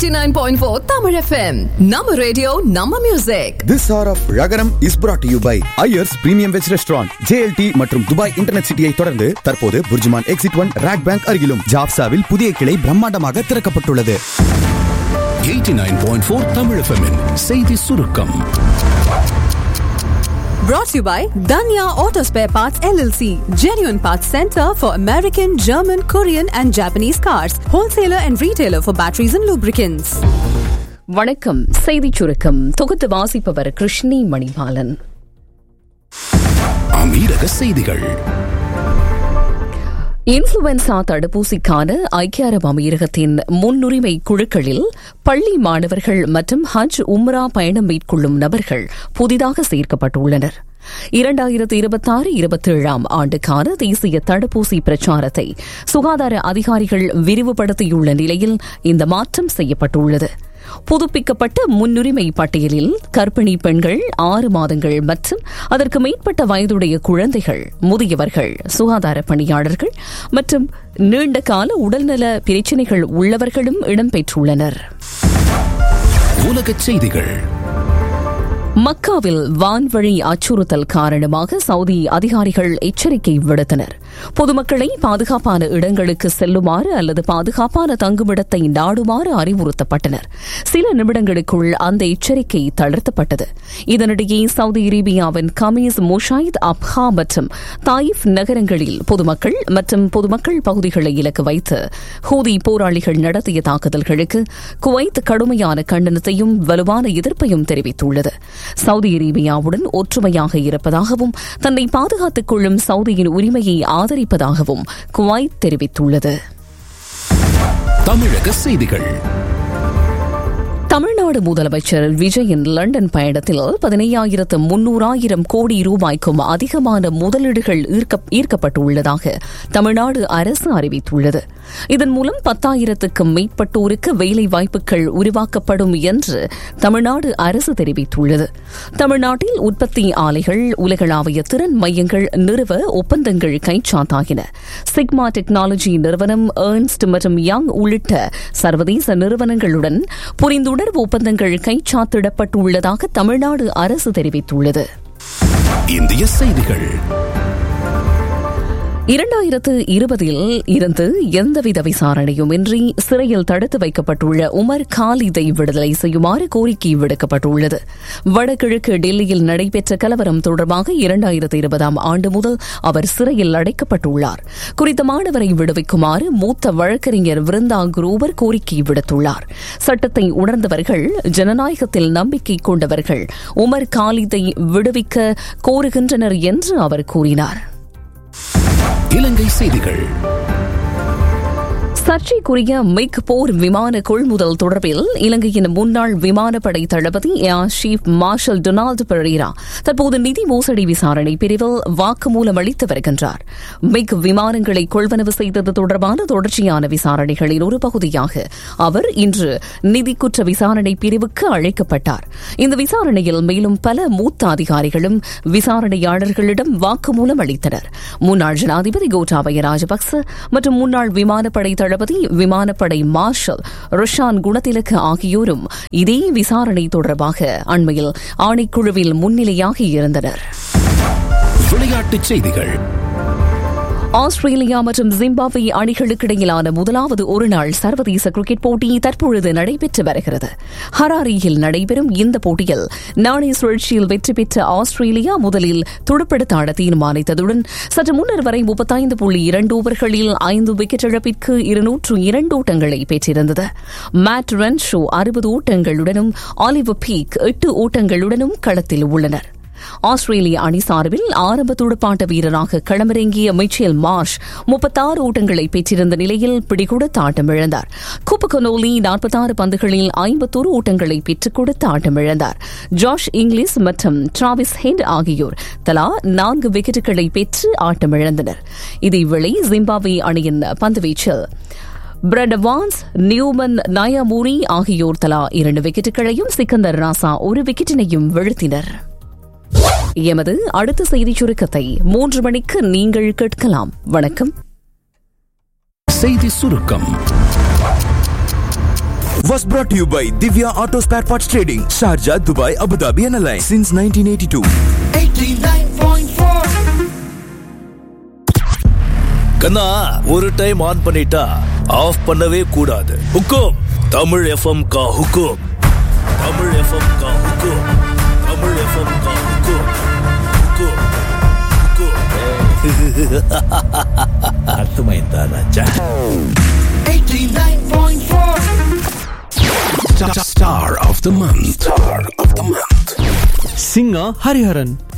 89.4 Tamil FM. Nama radio, Nama music. This hour of Ragaram is brought to you by Ayers Premium Veg Restaurant, JLT மற்றும் Dubai internet சிட்டியை தொடர்ந்து தற்போது BurJuman exit one RAK bank அருகிலும் ஜாப்சாவில் புதிய கிளை பிரம்மாண்டமாக திறக்கப்பட்டுள்ளது 89.4 Tamil FM'in செய்தி சுருக்கம் Brought to you by Danya Auto Spare Parts LLC. Genuine Parts Center for American, German, Korean and Japanese cars. Wholesaler and retailer for batteries and lubricants. வணக்கம் செய்திச் சுருக்கம் தொகுத்து வாசிப்பவர் கிருஷ்ணி மணிபாலன் அமீரக செய்திகள் இன்ஃபுளுவன்சா தடுப்பூசிக்கான ஐக்கிய அரபு அமீரகத்தின் முன்னுரிமை குழுக்களில் பள்ளி மாணவர்கள் மற்றும் ஹஜ் உம்ரா பயணம் மேற்கொள்ளும் நபர்கள் புதிதாக சேர்க்கப்பட்டுள்ளனர் இரண்டாயிரத்து இருபத்தாறு இருபத்தேழாம் ஆண்டுக்கான தேசிய தடுப்பூசி பிரச்சாரத்தை சுகாதார அதிகாரிகள் விரிவுபடுத்தியுள்ள நிலையில் இந்த மாற்றம் செய்யப்பட்டுள்ளது புதுப்பிக்கப்பட்ட முன்னுரிமை பட்டியலில் கர்ப்பிணி பெண்கள் ஆறு மாதங்கள் மற்றும் அதற்கு மேற்பட்ட வயதுடைய குழந்தைகள் முதியவர்கள் சுகாதார பணியாளர்கள் மற்றும் நீண்ட கால உடல்நல பிரச்சினைகள் உள்ளவர்களும் இடம்பெற்றுள்ளனர் உலகச் செய்திகள் மக்காவில் வான்வழி அச்சுறுத்தல் காரணமாக சவுதி அதிகாரிகள் எச்சரிக்கை விடுத்தனர் பொதுமக்களை பாதுகாப்பான இடங்களுக்கு செல்லுமாறு அல்லது பாதுகாப்பான தங்குமிடத்தை நாடுமாறு அறிவுறுத்தப்பட்டனர் சில நிமிடங்களுக்குள் அந்த எச்சரிக்கை தளர்த்தப்பட்டது இதனிடையே சவுதி அரேபியாவின் கமீஸ் முஷாயித் அப்ஹா மற்றும் தாயிஃப் நகரங்களில் பொதுமக்கள் மற்றும் பொதுமக்கள் பகுதிகளை இலக்கு வைத்து ஹூதி போராளிகள் நடத்திய தாக்குதல்களுக்கு குவைத் கடுமையான கண்டனத்தையும் வலுவான எதிர்ப்பையும் தெரிவித்துள்ளது சவுதி அரேபியாவுடன் ஒற்றுமையாக இருப்பதாகவும் தன்னை பாதுகாத்துக் கொள்ளும் சவுதியின் உரிமையை ஆதரிப்பதாகவும் குவைத் தெரிவித்துள்ளது தமிழக செய்திகள் தமிழ்நாடு முதலமைச்சர் விஜயின் லண்டன் பயணத்தில் பதினையாயிரத்து முன்னூறாயிரம் கோடி ரூபாய்க்கும் அதிகமான முதலீடுகள் ஈர்க்கப்பட்டுள்ளதாக தமிழ்நாடு அரசு அறிவித்துள்ளது இதன் மூலம் பத்தாயிரத்துக்கும் மேற்பட்டோருக்கு வேலை வாய்ப்புகள் உருவாக்கப்படும் என்று தமிழ்நாடு அரசு தெரிவித்துள்ளது தமிழ்நாட்டில் உற்பத்தி ஆலைகள் உலகளாவிய திறன் மையங்கள் நிறுவ ஒப்பந்தங்கள் கைச்சாத்தாகின சிக்மா டெக்னாலஜி நிறுவனம் ஏர்ன்ஸ்ட் மற்றும் யங் உள்ளிட்ட சர்வதேச நிறுவனங்களுடன் புரிந்துணர்வு ஒப்பந்தங்கள் கைச்சாத்திடப்பட்டுள்ளதாக தமிழ்நாடு அரசு தெரிவித்துள்ளது இந்திய செய்திகள் இரண்டாயிரத்து இருபதில் இருந்து எந்தவித விசாரணையும் இன்றி சிறையில் தடுத்து வைக்கப்பட்டுள்ள உமர் காலிதை விடுதலை செய்யுமாறு கோரிக்கை விடுக்கப்பட்டுள்ளது வடகிழக்கு டெல்லியில் நடைபெற்ற கலவரம் தொடர்பாக இரண்டாயிரத்து இருபதாம் ஆண்டு முதல் அவர் சிறையில் அடைக்கப்பட்டுள்ளார் குறித்த மாணவரை விடுவிக்குமாறு மூத்த வழக்கறிஞர் விருந்தா குரூவர் கோரிக்கை விடுத்துள்ளார் சட்டத்தை உணர்ந்தவர்கள் ஜனநாயகத்தில் நம்பிக்கை கொண்டவர்கள் உமர் காலிதை விடுவிக்க கோருகின்றனர் என்று அவர் கூறினார் இலங்கை செய்திகள் சர்ச்சைக்குரிய மிக் போர் விமான கொள்முதல் தொடர்பில் இலங்கையின் முன்னாள் விமானப்படை தளபதி air chief marshal Donald Perera தற்போது நிதி மோசடி விசாரணை பிரிவில் வாக்குமூலம் அளித்து வருகின்றார் மிக் விமானங்களை கொள்வனவு செய்தது தொடர்பான தொடர்ச்சியான விசாரணைகளின் ஒரு பகுதியாக அவர் இன்று நிதி குற்ற விசாரணை பிரிவுக்கு அழைக்கப்பட்டார் இந்த விசாரணையில் மேலும் பல மூத்த அதிகாரிகளும் விசாரணையாளர்களிடம் வாக்குமூலம் அளித்தனர் முன்னாள் ஜனாதிபதி கோட்டாபய ராஜபக்ச மற்றும் முன்னாள் விமானப்படை தளபதி விமானப்படை மார்ஷல் ருஷான் குணதிலக்கு ஆகியோரும் இதே விசாரணை தொடர்பாக அண்மையில் ஆணைக்குழுவில் முன்னிலையாக இருந்தனர் விளையாட்டுச் செய்திகள் ஆஸ்திரேலியா மற்றும் ஜிம்பாப்வே அணிகளுக்கிடையிலான முதலாவது ஒருநாள் சர்வதேச கிரிக்கெட் போட்டி தற்பொழுது நடைபெற்று வருகிறது ஹராரியில் நடைபெறும் இந்த போட்டியில் நாணய சுழற்சியில் வெற்றி பெற்ற ஆஸ்திரேலியா முதலில் துடுப்படுத்த ஆட தீர்மானித்ததுடன் சற்று முன்னர் வரை முப்பத்தைந்து புள்ளி இரண்டு ஓவர்களில் ஐந்து விக்கெட் இழப்பிற்கு இருநூற்று இரண்டு ஓட்டங்களை பெற்றிருந்தது மேட் ரன்ஷோ அறுபது ஓட்டங்களுடனும் ஆலிவர் பீக் எட்டு ஓட்டங்களுடனும் களத்தில் உள்ளனர் ஆஸ்திரேலிய அணி சார்பில் ஆரம்ப துடுப்பாட்ட வீரராக களமிறங்கிய மிச்சேல் மார்ஷ் முப்பத்தாறு ஓட்டங்களை பெற்றிருந்த நிலையில் பிடிகொடுத்து ஆட்டமிழந்தார் குப்பகொனோலி நாற்பத்தாறு பந்துகளில் ஐம்பத்தோரு ஓட்டங்களை பெற்றுக் கொடுத்து ஆட்டமிழந்தார் ஜாஷ் இங்கிலீஷ் மற்றும் டிராவிஸ் ஹெட் ஆகியோர் தலா நான்கு விக்கெட்டுகளை பெற்று ஆட்டமிழந்தனர் இதேவேளை ஜிம்பாப்வே அணியின் பந்துவீச்சில் பிரடவான்ஸ் நியூமன் நயாமூரி ஆகியோர் தலா இரண்டு விக்கெட்டுகளையும் சிக்கந்தர் ராசா ஒரு விக்கெட்டினையும் வீழ்த்தினர் எமது அடுத்த செய்திச் சுருக்கத்தை மூன்று மணிக்கு நீங்கள் கேட்கலாம் வணக்கம் செய்தி சுருக்கம் was brought to you by Divya Auto Spare Parts Trading, Sharjah, Dubai, Abu Dhabi and Alliance since 1982. கண்ணா ஒரு டைம் ஆன் பண்ணிட்டா ஆஃப் பண்ணவே கூடாது ஹுக்கும் தமிழ் எஃப்எம் கா ஹுக்கும் தமிழ் எஃப்எம் கா ஹுக்கும் தமிழ் எஃப்எம் கா ஹுக்கும் ஹுக்கும் ஹுக்கும் அர்த்தமைந்தா ராஜா Star of the month. Star of the month. singer Hariharan.